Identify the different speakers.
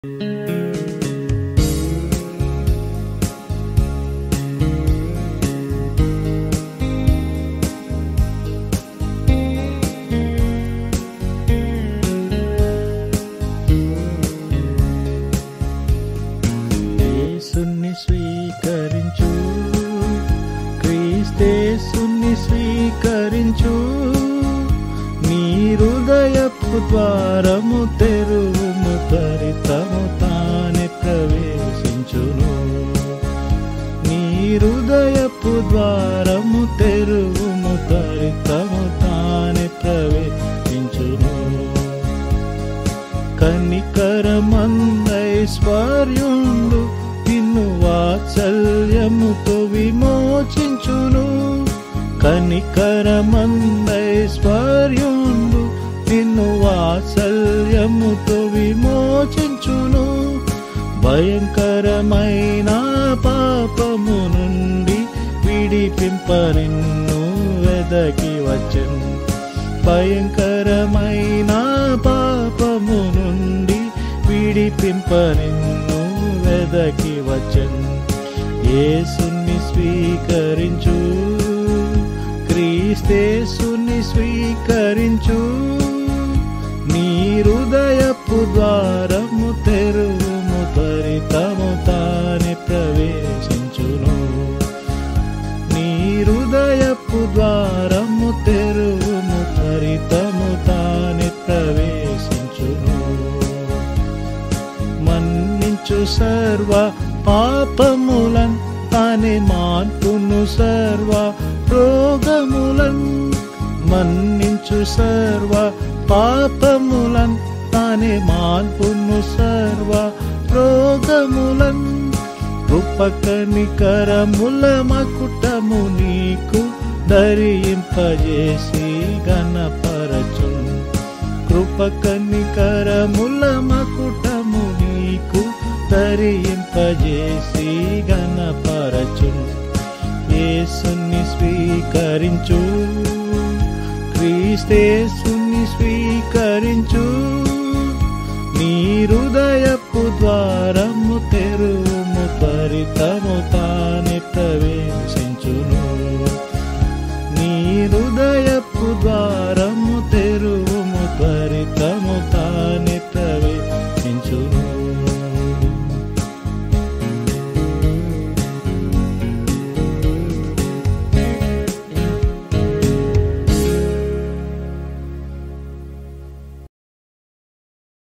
Speaker 1: యేసుని స్వీకరించు క్రీస్తేసుని స్వీకరించు నీ హృదయపు ద్వారము తెరువుము త్వరితము తానే ప్రవేశించును నీ హృదయపు ద్వారము తెరువుము త్వరితము తానే ప్రవేశించును కనికరమందైశ్వర్యుండు నిన్ను వాత్సల్యముతో విమోచించును కనికరమందైశ్వర్యుండు నిన్ను వాత్సల్యముతో విమోచించును భయంకరమైన పాపము నుండి విడిపింప నిన్ను వెదకి వచ్చను భయంకరమైన పాపము నుండి విడిపింప నిన్ను వెదకి వచ్చను యేసుని స్వీకరించు క్రీస్తేసుని స్వీకరించు నీ హృదయపు ద్వారము తెరువుము త్వరితము తానే ప్రవేశించును నీ హృదయపు ద్వారము తెరువుము త్వరితము తానే ప్రవేశించును మన్నించు సర్వ పాపములన్ తానే మార్పును సర్వ రోగములన్ మన్నించు సర్వ పాపములన్ తానే మార్పును సర్వ రోగములన్ కృపకనికరముల మకుటము నీకు ధరింపజేసి గణపరచు కృపకనికరముల మకుటము నీకు ధరింపజేసి గణపరచు యేసుని స్వీకరించు క్రీస్తేసుని స్వీకరించు నీ